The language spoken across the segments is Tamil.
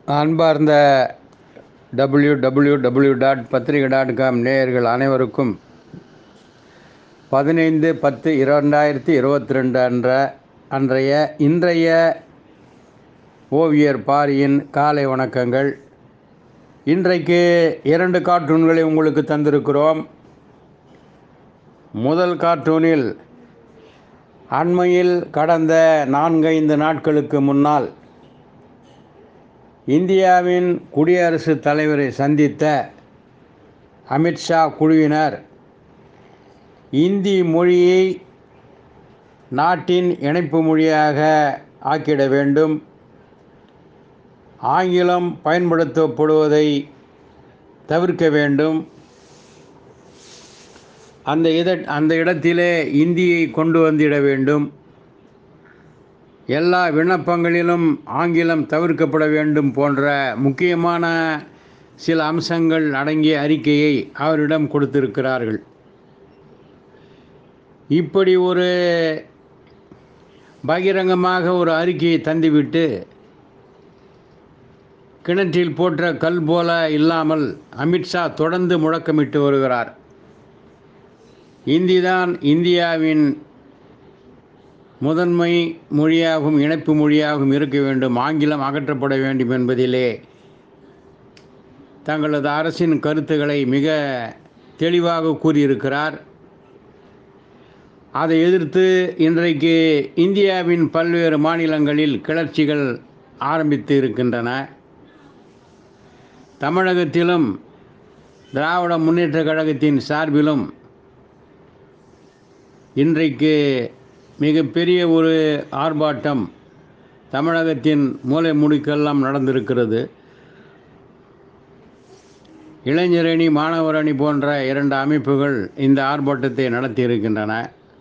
அன்பார்ந்த W W W dot Pathirikai dot com நேயர்கள் அனைவருக்கும் பதினைந்து பத்து இரண்டாயிரத்தி இருபத்தி ரெண்டு அன்ற அன்றைய இன்றைய ஓவியர் பாரியின் காலை வணக்கங்கள் இன்றைக்கு இரண்டு கார்ட்டூன்களை உங்களுக்கு தந்திருக்கிறோம் முதல் கார்ட்டூனில் அண்மையில் கடந்த நான்கைந்து நாட்களுக்கு முன்னால் இந்தியாவின் குடியரசுத் தலைவரை சந்தித்த அமித்ஷா குழுவினர் இந்தி மொழியை நாட்டின் இணைப்பு மொழியாக ஆக்கிட வேண்டும் ஆங்கிலம் பயன்படுத்தப்படுவதை தவிர்க்க வேண்டும் அந்த இத அந்த இடத்திலே இந்தியை கொண்டு வந்திட வேண்டும் எல்லா விண்ணப்பங்களிலும் ஆங்கிலம் தவிர்க்கப்பட வேண்டும் போன்ற முக்கியமான சில அம்சங்கள் அடங்கிய அறிக்கையை அவரிடம் கொடுத்திருக்கிறார்கள் இப்படி ஒரு பகிரங்கமாக ஒரு அறிக்கையை தந்துவிட்டு கிணற்றில் போன்ற கல் போல இல்லாமல் அமித்ஷா தொடர்ந்து முழக்கமிட்டு வருகிறார் இந்திதான் இந்தியாவின் முதன்மை மொழியாகவும் இணைப்பு மொழியாகவும் இருக்க வேண்டும் ஆங்கிலம் அகற்றப்பட வேண்டும் என்பதிலே தங்களது அரசின் கருத்துக்களை மிக தெளிவாக கூறியிருக்கிறார் அதை எதிர்த்து இன்றைக்கு இந்தியாவின் பல்வேறு மாநிலங்களில் கிளர்ச்சிகள் ஆரம்பித்து இருக்கின்றன தமிழகத்திலும் திராவிட முன்னேற்ற கழகத்தின் சார்பிலும் இன்றைக்கு மிகப்பெரிய ஒரு ஆர்ப்பாட்டம் தமிழகத்தின் மூலை முடிக்கெல்லாம் நடந்திருக்கிறது இளைஞரணி மாணவர் அணி போன்ற இரண்டு அமைப்புகள் இந்த ஆர்ப்பாட்டத்தை நடத்தியிருக்கின்றன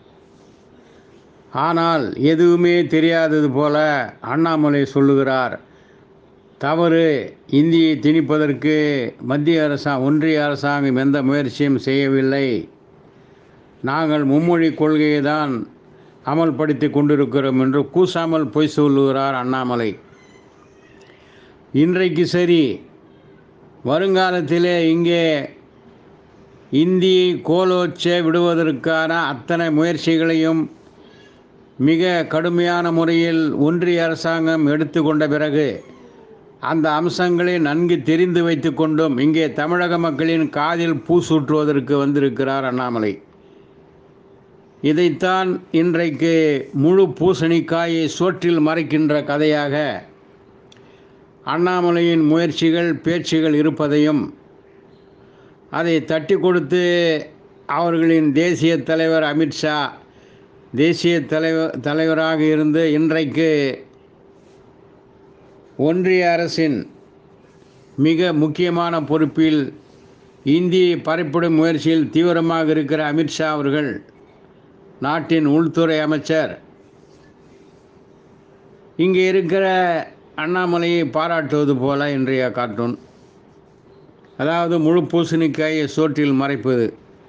ஆனால் எதுவுமே தெரியாதது போல அண்ணாமலை சொல்லுகிறார் தவறு இந்தியை திணிப்பதற்கு மத்திய அரசாங்கம் ஒன்றிய அரசாங்கம் எந்த முயற்சியும் செய்யவில்லை நாங்கள் மும்மொழி கொள்கையை தான் அமல்படுத்தி கொண்டிருக்கிறோம் என்று கூசாமல் பொய் சொல்லுகிறார் அண்ணாமலை இன்றைக்கு சரி வருங்காலத்திலே இங்கே இந்தியை கோலோச்ச விடுவதற்கான அத்தனை முயற்சிகளையும் மிக கடுமையான முறையில் ஒன்றிய அரசாங்கம் எடுத்துக்கொண்ட பிறகு அந்த அம்சங்களை நன்கு தெரிந்து வைத்து கொண்டும் இங்கே தமிழக மக்களின் காதில் பூ சூற்றுவதற்கு வந்திருக்கிறார் அண்ணாமலை இதைத்தான் இன்றைக்கு முழு பூசணிக்காயை சோற்றில் மறைக்கின்ற கதையாக அண்ணாமலையின் முயற்சிகள் பேச்சுகள் இருப்பதையும் அதை தட்டி கொடுத்து அவர்களின் தேசிய தலைவர் அமித்ஷா தேசிய தலைவர் தலைவராக இருந்து இன்றைக்கு ஒன்றிய அரசின் மிக முக்கியமான பொறுப்பில் இந்தியை பரப்பிடும் முயற்சியில் தீவிரமாக இருக்கிற அமித்ஷா அவர்கள் நாட்டின் உள்துறை அமைச்சர் இங்கே இருக்கிற அண்ணாமலையை பாராட்டுவது போல இன்றைய கார்ட்டூன் அதாவது முழு பூசணிக்காயை சோற்றில் மறைப்பது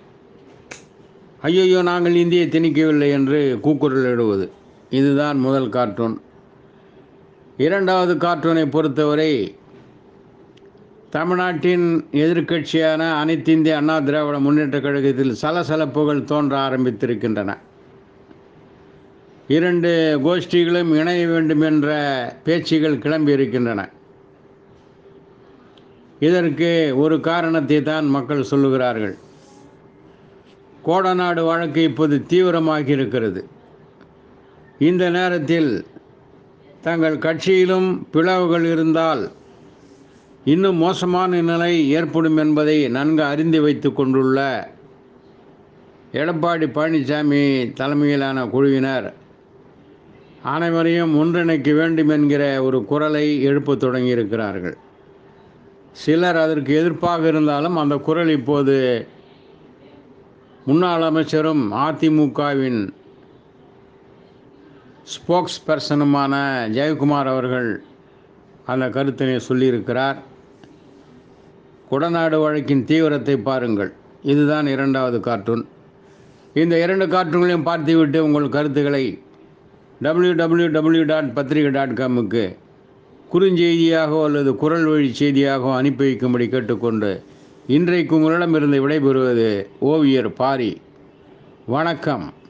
ஐயோ நாங்கள் இந்தியை திணிக்கவில்லை என்று கூக்குரலிடுவது இதுதான் முதல் கார்ட்டூன் இரண்டாவது கார்ட்டூனை பொறுத்தவரை தமிழ்நாட்டின் எதிர்க்கட்சியான அனைத்து இந்திய அண்ணா திராவிட முன்னேற்ற கழகத்தில் சலசலப்புகள் தோன்ற ஆரம்பித்திருக்கின்றன இரண்டு கோஷ்டிகளும் இணைய வேண்டும் என்ற பேச்சுகள் கிளம்பியிருக்கின்றன இதற்கு ஒரு காரணத்தை தான் மக்கள் சொல்லுகிறார்கள் கோடநாடு வழக்கு இப்போது தீவிரமாகி இருக்கிறது இந்த நேரத்தில் தங்கள் கட்சியிலும் பிளவுகள் இருந்தால் இன்னும் மோசமான நிலை ஏற்படும் என்பதை நன்கு அறிந்து வைத்து கொண்டுள்ள எடப்பாடி பழனிசாமி தலைமையிலான குழுவினர் அனைவரையும் ஒன்றிணைக்க வேண்டும் என்கிற ஒரு குரலை எழுப்ப தொடங்கியிருக்கிறார்கள் சிலர் அதற்கு எதிர்ப்பாக இருந்தாலும் அந்த குரல் இப்போது முன்னாள் அமைச்சரும் அதிமுகவின் ஸ்போக்ஸ் பர்சனுமான ஜெயக்குமார் அவர்கள் அந்த கருத்தினை சொல்லியிருக்கிறார் குடநாடு வழக்கின் தீவிரத்தை பாருங்கள் இதுதான் இரண்டாவது கார்ட்டூன் இந்த இரண்டு கார்ட்டூன்களையும் பார்த்துவிட்டு உங்கள் கருத்துக்களை W W W dot Pathirikai dot காமுக்கு குறுஞ்செய்தியாகவோ அல்லது குரல் வழி செய்தியாகவோ அனுப்பி வைக்கும்படி கேட்டுக்கொண்டு இன்றைக்கு உங்களிடமிருந்து விடைபெறுவது ஓவியர் பாரி வணக்கம்